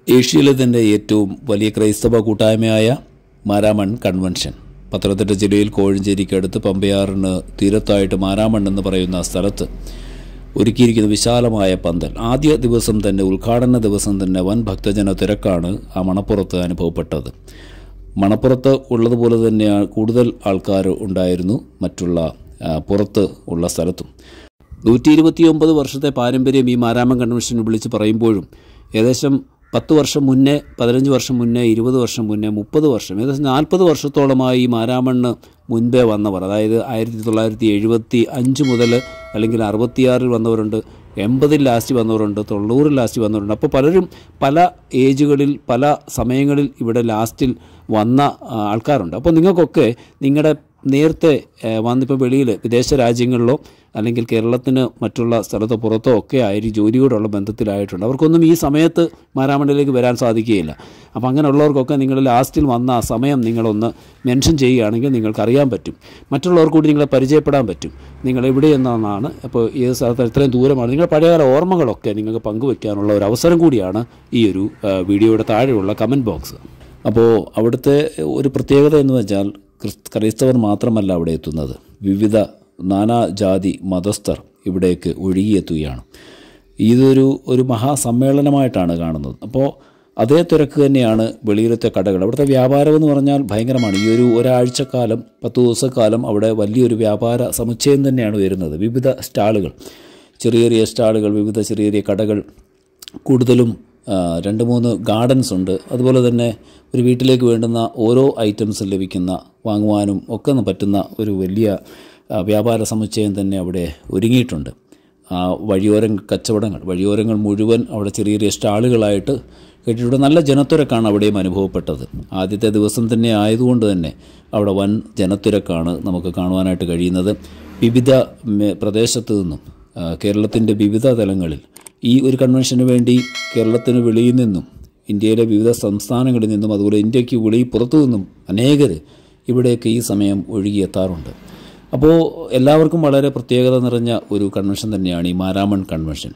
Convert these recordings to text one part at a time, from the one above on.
ഏഷ്യയിലെ തന്നെ ഏറ്റവും വലിയ ക്രൈസ്തവ കൂട്ടായ്മയായ മാരാമൺ കൺവെൻഷൻ പത്തനംതിട്ട ജില്ലയിൽ കോഴഞ്ചേരിക്കടുത്ത് പമ്പയാറിന് തീരത്തായിട്ട് മാരാമൺ എന്ന് പറയുന്ന സ്ഥലത്ത് ഒരുക്കിയിരിക്കുന്ന വിശാലമായ പന്തൽ ആദ്യ ദിവസം തന്നെ ഉദ്ഘാടന ദിവസം തന്നെ വൻ ഭക്തജന തിരക്കാണ് ആ മണപ്പുറത്ത് അനുഭവപ്പെട്ടത് മണപ്പുറത്ത് ഉള്ളതുപോലെ തന്നെയാണ് കൂടുതൽ ആൾക്കാർ ഉണ്ടായിരുന്നു മറ്റുള്ള ആ, പുറത്ത് ഉള്ള സ്ഥലത്തും നൂറ്റി ഇരുപത്തിയൊമ്പത് വർഷത്തെ പാരമ്പര്യം ഈ മാരാമൻ കൺവെൻഷൻ വിളിച്ച് പറയുമ്പോഴും ഏകദേശം പത്ത് വർഷം മുന്നേ പതിനഞ്ച് വർഷം മുന്നേ ഇരുപത് വർഷം മുന്നേ മുപ്പത് വർഷം ഏകദേശം നാൽപ്പത് വർഷത്തോളമായി ഈ മാരാമണ്ണ് മുൻപേ വന്നവർ അതായത് ആയിരത്തി തൊള്ളായിരത്തി എഴുപത്തി അഞ്ച് മുതൽ അല്ലെങ്കിൽ അറുപത്തിയാറിൽ വന്നവരുണ്ട് എൺപതിൽ ലാസ്റ്റ് വന്നവരുണ്ട് തൊണ്ണൂറിൽ ലാസ്റ്റ് വന്നവരുണ്ട് അപ്പോൾ പലരും പല ഏജുകളിൽ പല സമയങ്ങളിൽ ഇവിടെ ലാസ്റ്റിൽ വന്ന ആ, ആൾക്കാരുണ്ട് അപ്പോൾ നിങ്ങൾക്കൊക്കെ നിങ്ങളുടെ നേരത്തെ ഏഹ്, വന്നിപ്പോൾ വെളിയിൽ വിദേശ രാജ്യങ്ങളിലോ അല്ലെങ്കിൽ കേരളത്തിന് മറ്റുള്ള സ്ഥലത്തോ പുറത്തോ ഒക്കെ ആയി ജോലിയോടുള്ള ബന്ധത്തിലായിട്ടുണ്ട് അവർക്കൊന്നും ഈ സമയത്ത് മാരാമണ്ഡലിലേക്ക് വരാൻ സാധിക്കുകയില്ല അപ്പോൾ അങ്ങനെയുള്ളവർക്കൊക്കെ നിങ്ങൾ ലാസ്റ്റിൽ വന്ന ആ സമയം നിങ്ങളൊന്ന് മെൻഷൻ ചെയ്യുകയാണെങ്കിൽ നിങ്ങൾക്ക് അറിയാൻ പറ്റും മറ്റുള്ളവർക്ക് കൂടി നിങ്ങളെ പരിചയപ്പെടാൻ പറ്റും നിങ്ങൾ എവിടെ എന്നാണ് അപ്പോൾ ഏത് സ്ഥലത്ത് എത്രയും ദൂരമാണ് നിങ്ങളുടെ പഴയകാല ഓർമ്മകളൊക്കെ നിങ്ങൾക്ക് പങ്കുവെക്കാനുള്ള ഒരു അവസരം കൂടിയാണ് ഈ ഒരു ആ, വീഡിയോയുടെ താഴെയുള്ള കമൻറ്റ് ബോക്സ് അപ്പോൾ അവിടുത്തെ ഒരു പ്രത്യേകത എന്ന് വെച്ചാൽ ക്രിസ്- ക്രൈസ്തവർ മാത്രമല്ല അവിടെ എത്തുന്നത് വിവിധ നാനാജാതി മതസ്ഥർ ഇവിടേക്ക് ഒഴുകിയെത്തുകയാണ് ഇതൊരു ഒരു മഹാസമ്മേളനമായിട്ടാണ് കാണുന്നത് അപ്പോൾ അതേ തിരക്ക് തന്നെയാണ് വെളിയിലത്തെ കടകൾ അവിടുത്തെ വ്യാപാരം എന്ന് പറഞ്ഞാൽ ഭയങ്കരമാണ് ഈ ഒരു ഒരാഴ്ചക്കാലം പത്ത് ദിവസക്കാലം അവിടെ വലിയൊരു വ്യാപാര സമുച്ചയം തന്നെയാണ് വരുന്നത് വിവിധ സ്റ്റാളുകൾ ചെറിയ ചെറിയ സ്റ്റാളുകൾ വിവിധ ചെറിയ ചെറിയ കടകൾ കൂടുതലും ആ, രണ്ട് മൂന്ന് ഗാർഡൻസ് ഉണ്ട് അതുപോലെ തന്നെ ഒരു വീട്ടിലേക്ക് വേണ്ടുന്ന ഓരോ ഐറ്റംസും ലഭിക്കുന്ന വാങ്ങുവാനും ഒക്കെ പറ്റുന്ന ഒരു വലിയ ആ, വ്യാപാര സമുച്ചയം തന്നെ അവിടെ ഒരുങ്ങിയിട്ടുണ്ട് ആ വഴിയോരം കച്ചവടങ്ങൾ വഴിയോരങ്ങൾ മുഴുവൻ അവിടെ ചെറിയ ചെറിയ സ്റ്റാളുകളായിട്ട് കെട്ടിട്ടുണ്ട് നല്ല ജനത്തിരക്കാണ് അവിടെയും അനുഭവപ്പെട്ടത് ആദ്യത്തെ ദിവസം തന്നെ ആയതുകൊണ്ട് തന്നെ അവിടെ വൻ ജനത്തിരക്കാണ് നമുക്ക് കാണുവാനായിട്ട് കഴിയുന്നത് വിവിധ മേ- പ്രദേശത്തു നിന്നും കേരളത്തിൻ്റെ വിവിധ തലങ്ങളിൽ ഈ ഒരു കൺവെൻഷന് വേണ്ടി കേരളത്തിന് വെളിയിൽ നിന്നും ഇന്ത്യയിലെ വിവിധ സംസ്ഥാനങ്ങളിൽ നിന്നും അതുപോലെ ഇന്ത്യക്ക് വെളി പുറത്തു നിന്നും അനേകർ ഇവിടേക്ക് ഈ സമയം ഒഴുകിയെത്താറുണ്ട് അപ്പോൾ എല്ലാവർക്കും വളരെ പ്രത്യേകത നിറഞ്ഞ ഒരു കൺവെൻഷൻ തന്നെയാണ് ഈ മാരാമൺ കൺവെൻഷൻ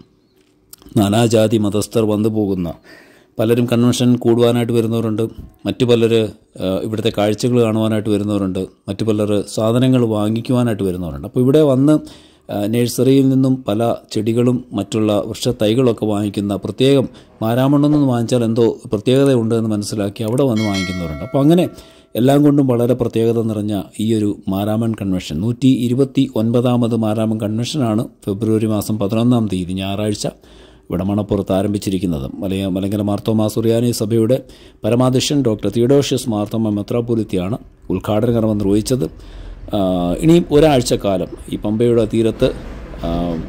നാനാജാതി മതസ്ഥർ വന്നു പോകുന്ന പലരും കൺവെൻഷൻ കൂടുവാനായിട്ട് വരുന്നവരുണ്ട് മറ്റു പലർ ആ, ഇവിടുത്തെ കാഴ്ചകൾ കാണുവാനായിട്ട് വരുന്നവരുണ്ട് മറ്റു പലർ സാധനങ്ങൾ വാങ്ങിക്കുവാനായിട്ട് വരുന്നവരുണ്ട് അപ്പോൾ ഇവിടെ വന്ന് ആ, നഴ്സറിയിൽ നിന്നും പല ചെടികളും മറ്റുള്ള വൃക്ഷത്തൈകളൊക്കെ വാങ്ങിക്കുന്ന പ്രത്യേകം മാരാമണ്ണെന്ന് വാങ്ങിച്ചാൽ എന്തോ പ്രത്യേകതയുണ്ട് എന്ന് മനസ്സിലാക്കി അവിടെ വന്ന് വാങ്ങിക്കുന്നവരുണ്ട് അപ്പോൾ അങ്ങനെ എല്ലാം കൊണ്ടും വളരെ പ്രത്യേകത നിറഞ്ഞ ഈ ഒരു മാരാമൺ കൺവെൻഷൻ നൂറ്റി ഇരുപത്തി ഒൻപതാമത് മാരാമൺ കൺവെൻഷനാണ് ഫെബ്രുവരി മാസം പതിനൊന്നാം തീയതി ഞായറാഴ്ച ഇവിടെ മണപ്പുറത്ത് ആരംഭിച്ചിരിക്കുന്നത് മലയ മലങ്കര മാർത്തോമാ സുറിയാനി സഭയുടെ പരമാധ്യക്ഷൻ ഡോക്ടർ തിയോഡോഷ്യസ് മാർത്തോമ മെത്രാപൊലിത്തിയാണ് ഉദ്ഘാടന കർമ്മം നിർവഹിച്ചത് ആ, ഇനിയും ഒരാഴ്ചക്കാലം ഈ പമ്പയുടെ തീരത്ത് ആ,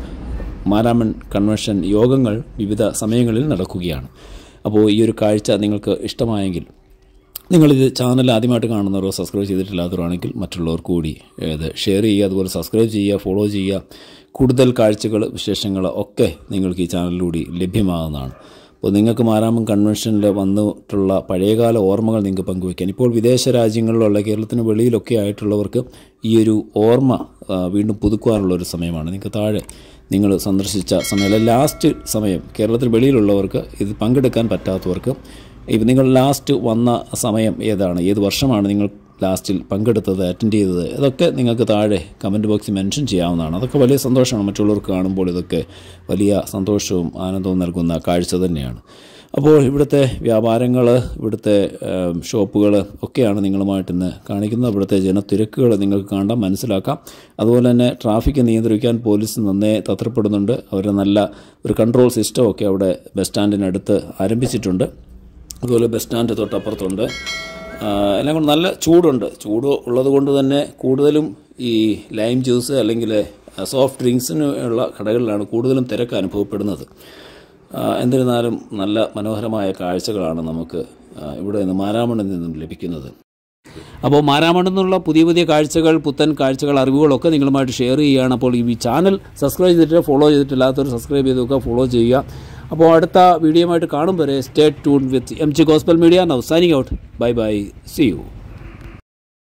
മാരാമൺ കൺവെൻഷൻ യോഗങ്ങൾ വിവിധ സമയങ്ങളിൽ നടക്കുകയാണ് അപ്പോൾ ഈ ഒരു കാഴ്ച നിങ്ങൾക്ക് ഇഷ്ടമായെങ്കിൽ നിങ്ങളിത് ചാനൽ ആദ്യമായിട്ട് കാണുന്നവരോ സബ്സ്ക്രൈബ് ചെയ്തിട്ടില്ലാത്തവരാണെങ്കിൽ മറ്റുള്ളവർക്ക് കൂടി ഇത് ഷെയർ ചെയ്യുക അതുപോലെ സബ്സ്ക്രൈബ് ചെയ്യുക ഫോളോ ചെയ്യുക കൂടുതൽ കാഴ്ചകൾ വിശേഷങ്ങൾ ഒക്കെ നിങ്ങൾക്ക് ഈ ചാനലിലൂടെ ലഭ്യമാകുന്നതാണ് അപ്പോൾ നിങ്ങൾക്ക് മാരാമൻ കൺവെൻഷനിൽ വന്നിട്ടുള്ള പഴയകാല ഓർമ്മകൾ നിങ്ങൾക്ക് പങ്കുവയ്ക്കാൻ ഇപ്പോൾ വിദേശ രാജ്യങ്ങളിലുള്ള കേരളത്തിന് വെളിയിലൊക്കെ ആയിട്ടുള്ളവർക്ക് ഈ ഒരു ഓർമ്മ ആ, വീണ്ടും പുതുക്കുവാനുള്ള ഒരു സമയമാണ് നിങ്ങൾക്ക് താഴെ നിങ്ങൾ സന്ദർശിച്ച സമയം അല്ല ലാസ്റ്റ് സമയം കേരളത്തിന് വെളിയിലുള്ളവർക്ക് ഇത് പങ്കെടുക്കാൻ പറ്റാത്തവർക്ക് ഇപ്പം നിങ്ങൾ ലാസ്റ്റ് വന്ന സമയം ഏതാണ് ഏത് വർഷമാണ് നിങ്ങൾ ലാസ്റ്റിൽ പങ്കെടുത്തത് അറ്റൻഡ് ചെയ്തത് ഇതൊക്കെ നിങ്ങൾക്ക് താഴെ കമൻറ്റ് ബോക്സിൽ മെൻഷൻ ചെയ്യാവുന്നതാണ് അതൊക്കെ വലിയ സന്തോഷമാണ് മറ്റുള്ളവർക്ക് കാണുമ്പോൾ ഇതൊക്കെ വലിയ സന്തോഷവും ആനന്ദവും നൽകുന്ന കാഴ്ച തന്നെയാണ് അപ്പോൾ ഇവിടുത്തെ വ്യാപാരങ്ങൾ ഇവിടുത്തെ ഷോപ്പുകൾ ഒക്കെയാണ് നിങ്ങളുമായിട്ട് ഇന്ന് കാണിക്കുന്നത് ഇവിടുത്തെ ജനത്തിരക്കുകൾ നിങ്ങൾക്ക് കാണാം മനസ്സിലാക്കാം അതുപോലെ തന്നെ ട്രാഫിക് നിയന്ത്രിക്കാൻ പോലീസ് നന്നേ തത്രപ്പെടുന്നുണ്ട് അവർ നല്ല ഒരു കൺട്രോൾ സിസ്റ്റം ഒക്കെ അവിടെ ബസ് സ്റ്റാൻഡിനടുത്ത് ആരംഭിച്ചിട്ടുണ്ട് അതുപോലെ ബസ് സ്റ്റാൻഡ് തൊട്ടപ്പുറത്തുണ്ട് ആ, എല്ലാം കൊണ്ട് നല്ല ചൂടുണ്ട് ചൂട് ഉള്ളത് കൊണ്ട് തന്നെ കൂടുതലും ഈ ലൈം ജ്യൂസ് അല്ലെങ്കിൽ സോഫ്റ്റ് ഡ്രിങ്ക്സിന് ഉള്ള കടകളിലാണ് കൂടുതലും തിരക്ക് അനുഭവപ്പെടുന്നത് ആ, എന്നിരുന്നാലും നല്ല മനോഹരമായ കാഴ്ചകളാണ് നമുക്ക് ആ, ഇവിടെ നിന്ന് മാരാമണിൽ നിന്നും ലഭിക്കുന്നത് അപ്പോൾ മാരാമണിൽ നിന്നുള്ള പുതിയ പുതിയ കാഴ്ചകൾ പുത്തൻ കാഴ്ചകൾ അറിവുകളൊക്കെ നിങ്ങളുമായിട്ട് ഷെയർ ചെയ്യുകയാണ് അപ്പോൾ ഈ ചാനൽ സബ്സ്ക്രൈബ് ചെയ്തിട്ട് ഫോളോ ചെയ്തിട്ടില്ലാത്തവർ സബ്സ്ക്രൈബ് ചെയ്ത് നോക്കുക ഫോളോ ചെയ്യുക അപ്പോൾ അടുത്ത വീഡിയോ ആയിട്ട് കാണും വരെ stay tune with M G gospel media now signing out bye bye see U